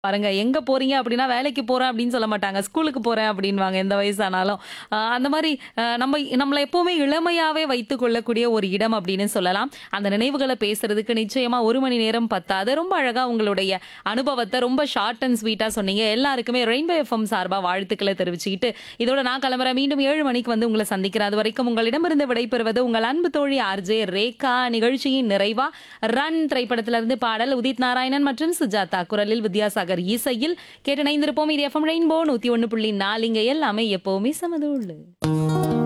பாருங்க எங்க போறீங்க அப்படின்னா வேலைக்கு போறேன் அப்படின்னு சொல்ல மாட்டாங்க ஸ்கூலுக்கு போறேன் அப்படின்வாங்க எந்த வயசானாலும் ஆஹ் அந்த மாதிரி ஆஹ் நம்ம நம்மளை எப்பவுமே இளமையாவே வைத்துக் கொள்ளக்கூடிய ஒரு இடம் அப்படின்னு சொல்லலாம் அந்த நினைவுகளை பேசுறதுக்கு நிச்சயமா ஒரு மணி நேரம் பத்தாது ரொம்ப அழகா உங்களுடைய அனுபவத்தை ரொம்ப ஷார்ட் அண்ட் ஸ்வீட்டா சொன்னீங்க எல்லாருக்குமே ரெயின்போ எஃப்எம் சார்பா வாழ்த்துக்களை தெரிவிச்சுக்கிட்டு இதோட நான் கிளம்புறேன் மீண்டும் ஏழு மணிக்கு வந்து உங்களை சந்திக்கிறேன் அது வரைக்கும் உங்களிடமிருந்து விடைபெறுவது உங்கள் அன்பு தோழி ஆர்ஜே ரேகா நிகழ்ச்சியின் நிறைவா ரன் திரைப்படத்திலிருந்து பாடல் உதித் நாராயணன் மற்றும் சுஜாதா குரலில் வித்யாசாகர் இசையில் கேட்டு இணைந்திருப்போம் இது எஃப்எம் ரெயின்போ நூத்தி ஒன்னு புள்ளி நாலு இங்க எல்லாமே எப்பவுமே சமதூள்